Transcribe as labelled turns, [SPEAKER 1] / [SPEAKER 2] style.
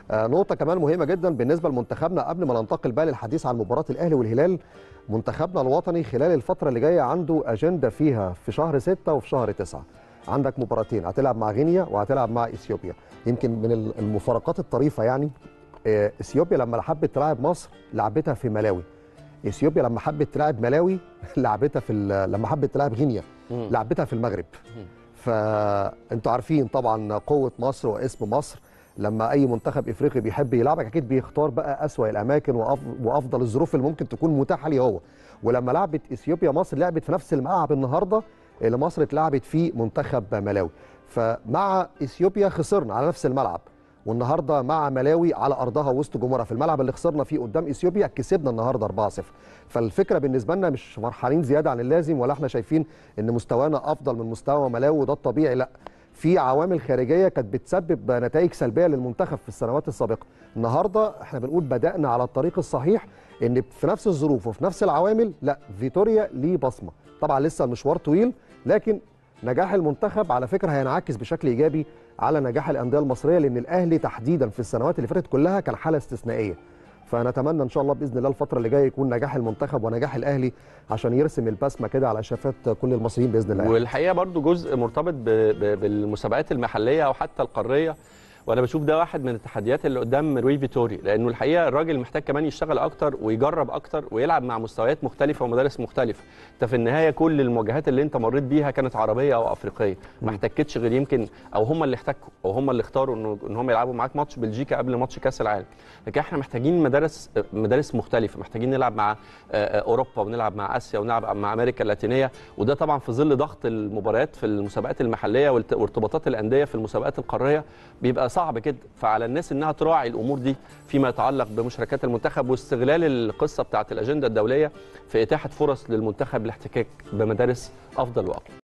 [SPEAKER 1] آه، نقطة كمان مهمة جدا بالنسبة لمنتخبنا قبل ما ننتقل بقى للحديث عن مباراة الأهلي والهلال منتخبنا الوطني خلال الفترة اللي جاية عنده أجندة فيها في شهر ستة وفي شهر تسعة عندك مباراتين هتلعب مع غينيا وهتلعب مع إثيوبيا يمكن من ال- المفارقات الطريفة يعني آه، إثيوبيا لما حبت تلعب مصر لعبتها في ملاوي إثيوبيا لما حبت تلعب ملاوي لعبتها في ال- لما حبت تلعب غينيا
[SPEAKER 2] مم.
[SPEAKER 1] لعبتها في المغرب فانتوا عارفين طبعا قوه مصر واسم مصر لما اي منتخب افريقي بيحب يلعبك اكيد بيختار بقى اسوا الاماكن وأف- وافضل الظروف اللي ممكن تكون متاحه ليه هو ولما لعبت اثيوبيا مصر لعبت في نفس الملعب النهارده اللي مصر اتلعبت فيه منتخب ملاوي فمع اثيوبيا خسرنا على نفس الملعب والنهارده مع ملاوي على ارضها وسط جمهورها في الملعب اللي خسرنا فيه قدام اثيوبيا كسبنا النهارده 4-0 فالفكره بالنسبه لنا مش فرحانين زياده عن اللازم ولا احنا شايفين ان مستوانا افضل من مستوى ملاوي وده الطبيعي لا في عوامل خارجيه كانت بتسبب نتائج سلبيه للمنتخب في السنوات السابقه النهارده احنا بنقول بدانا على الطريق الصحيح ان في نفس الظروف وفي نفس العوامل لا فيتوريا ليه بصمه طبعا لسه المشوار طويل لكن نجاح المنتخب على فكره هينعكس بشكل ايجابي على نجاح الانديه المصريه لان الاهلي تحديدا في السنوات اللي فاتت كلها كان حاله استثنائيه فنتمنى ان شاء الله باذن الله الفتره اللي جايه يكون نجاح المنتخب ونجاح الاهلي عشان يرسم البسمه كده على شفات كل المصريين باذن الله
[SPEAKER 2] والحقيقه برضو جزء مرتبط ب- ب- بالمسابقات المحليه او حتى القاريه وانا بشوف ده واحد من التحديات اللي قدام روي فيتوري لانه الحقيقه الراجل محتاج كمان يشتغل اكتر ويجرب اكتر ويلعب مع مستويات مختلفه ومدارس مختلفه انت في النهايه كل المواجهات اللي انت مريت بيها كانت عربيه او افريقيه ما احتكتش غير يمكن او هم اللي احتكوا او هم اللي اختاروا انه ان هم يلعبوا معاك ماتش بلجيكا قبل ماتش كاس العالم لكن احنا محتاجين مدارس مدارس مختلفه محتاجين نلعب مع آه، آه، اوروبا ونلعب مع اسيا ونلعب مع امريكا اللاتينيه وده طبعا في ظل ضغط المباريات في المسابقات المحليه والت- وارتباطات الانديه في المسابقات القاريه بيبقى صعب جدا فعلى الناس انها تراعي الامور دي فيما يتعلق بمشاركات المنتخب واستغلال القصه بتاعه الاجنده الدوليه في اتاحه فرص للمنتخب الاحتكاك بمدارس افضل واقوى